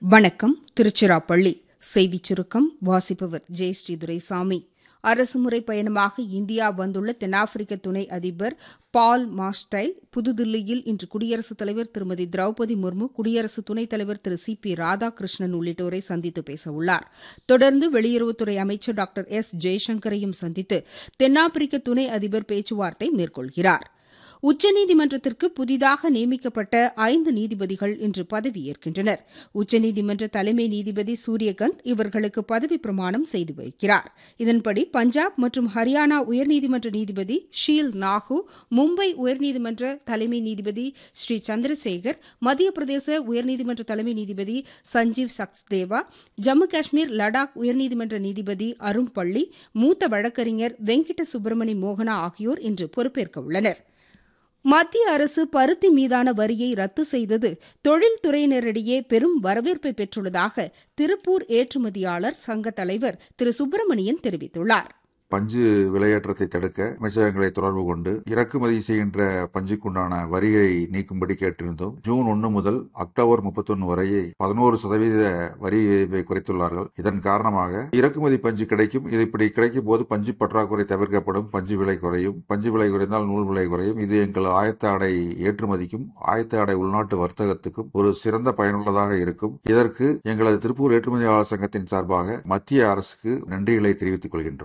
வணக்கம் திருச்சிராப்பள்ளி செய்திச் சுருக்கம் வாசிப்பவர் ஜெயஸ்ரீ துரைசாமி அரசுமுறை பயணமாக இந்தியா வந்துள்ள தென்னாப்பிரிக்க துணை அதிபர் பால் மாஸ்டைல் புதுதில்லியில் இன்று குடியரசுத் தலைவர் திருமதி திரௌபதி முர்மு குடியரசு துணைத் தலைவர் திரு சி பி ராதாகிருஷ்ணன் உள்ளிட்டோரை சந்தித்து பேசவுள்ளார் தொடர்ந்து வெளியுறவுத்துறை அமைச்சர் டாக்டர் எஸ் ஜெய்சங்கரையும் சந்தித்து தென்னாப்பிரிக்க துணை அதிபர் பேச்சுவார்த்தை மேற்கொள்கிறார் உச்சநீதிமன்றத்திற்கு புதிதாக நியமிக்கப்பட்ட ஐந்து நீதிபதிகள் இன்று பதவியேற்கின்றனர் உச்சநீதிமன்ற தலைமை நீதிபதி சூரியகந்த் இவர்களுக்கு பதவி பிரமாணம் செய்து வைக்கிறார் இதன்படி பஞ்சாப் மற்றும் ஹரியானா உயர்நீதிமன்ற நீதிபதி ஷீல் நாகு மும்பை உயர்நீதிமன்ற தலைமை நீதிபதி ஸ்ரீ சந்திரசேகர் மத்திய பிரதேச உயர்நீதிமன்ற தலைமை நீதிபதி சஞ்சீவ் சக்ஸ்தேவா ஜம்மு காஷ்மீர் லடாக் உயர்நீதிமன்ற நீதிபதி அருண் பள்ளி மூத்த வழக்கறிஞர் வெங்கிட்ட சுப்பிரமணி மோகனா ஆகியோர் இன்று பொறுப்பேற்க உள்ளனா் மத்திய அரசு பருத்தி மீதான வரியை ரத்து செய்தது தொழில்துறையினரிடையே பெரும் வரவேற்பை பெற்றுள்ளதாக திருப்பூர் ஏற்றுமதியாளர் சங்க தலைவர் திரு சுப்பிரமணியன் தெரிவித்துள்ளார் பஞ்சு விலையேற்றத்தை தடுக்க அமைச்சகங்களை தொடர்பு கொண்டு இறக்குமதி செய்கின்ற பஞ்சுக்குண்டான வரியை நீக்கும்படி கேட்டிருந்தோம் ஜூன் ஒன்று முதல் அக்டோபர் முப்பத்தொன்னு வரை பதினோரு சதவீத வரி விகிதத்தை குறைத்துள்ளார்கள் இதன் காரணமாக இறக்குமதி பஞ்சு கிடைக்கும் இது இப்படி கிடைக்கும் போது பஞ்சு பற்றாக்குறை தவிர்க்கப்படும் பஞ்சு விலை குறையும் பஞ்சு விலை குறைந்தால் நூல் விலை குறையும் இது எங்கள் ஆயத்த ஆடை ஏற்றுமதிக்கும் ஆயத்த ஆடை உள்நாட்டு வர்த்தகத்துக்கும் ஒரு சிறந்த பயனுள்ளதாக இருக்கும் இதற்கு எங்களது திருப்பூர் ஏற்றுமதியாளர் சங்கத்தின் சார்பாக மத்திய அரசுக்கு நன்றிகளை தெரிவித்துக் கொள்கின்றோம்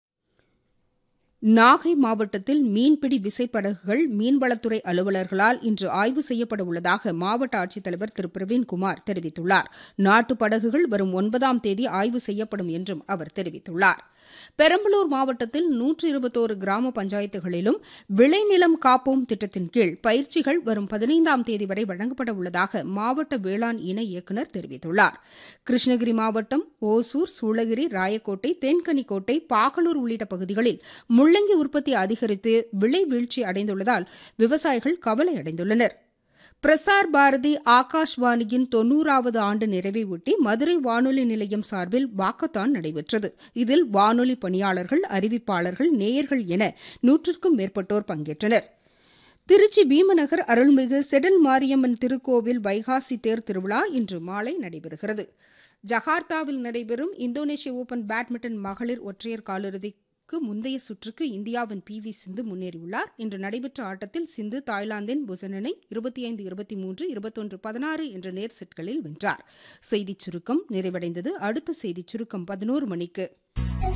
நாகை மாவட்டத்தில் மீன்பிடி விசைப்படகுகள் மீன்வளத்துறை அலுவலர்களால் இன்று ஆய்வு செய்யப்பட உள்ளதாக மாவட்ட ஆட்சித்தலைவர் திரு பிரவீன்குமார் தெரிவித்துள்ளார் நாட்டு படகுகள் வரும் ஒன்பதாம் தேதி ஆய்வு செய்யப்படும் என்றும் அவர் தெரிவித்துள்ளார் பெரம்பலூர் மாவட்டத்தில் நூற்று இருபத்தோரு கிராம பஞ்சாயத்துகளிலும் விளைநிலம் காப்போம் திட்டத்தின் கீழ் பயிற்சிகள் வரும் பதினைந்தாம் தேதி வரை வழங்கப்பட உள்ளதாக மாவட்ட வேளாண் இணை இயக்குநர் தெரிவித்துள்ளார் கிருஷ்ணகிரி மாவட்டம் ஓசூர் சூளகிரி ராயக்கோட்டை தென்கனிக்கோட்டை பாகலூர் உள்ளிட்ட பகுதிகளில் முள்ளங்கி உற்பத்தி அதிகரித்து விலை வீழ்ச்சி அடைந்துள்ளதால் விவசாயிகள் கவலை அடைந்துள்ளனா் பிரசார் பாரதி ஆகாஷ்வாணியின் தொன்னூறாவது ஆண்டு நிறைவையொட்டி மதுரை வானொலி நிலையம் சார்பில் வாக்கத்தான் நடைபெற்றது இதில் வானொலி பணியாளர்கள் அறிவிப்பாளர்கள் நேயர்கள் என நூற்றுக்கும் மேற்பட்டோர் பங்கேற்றனர் திருச்சி பீமநகர் அருள்மிகு செடல் மாரியம்மன் திருக்கோவில் வைகாசி தேர் திருவிழா இன்று மாலை நடைபெறுகிறது ஜகார்த்தாவில் நடைபெறும் இந்தோனேஷிய ஓபன் பேட்மிண்டன் மகளிர் ஒற்றையர் காலிறுதி க்கு முந்தைய சுற்றுக்கு இந்தியாவின் பி வி சிந்து முன்னேறியுள்ளார் இன்று நடைபெற்ற ஆட்டத்தில் சிந்து தாய்லாந்தின் புசனனை இருபத்தி ஐந்து இருபத்தி மூன்று இருபத்தொன்று பதினாறு என்ற நேர் செட்களில் வென்றார் செய்திச் சுருக்கம் நிறைவடைந்தது அடுத்த செய்திச் சுருக்கம் பதினோரு மணிக்கு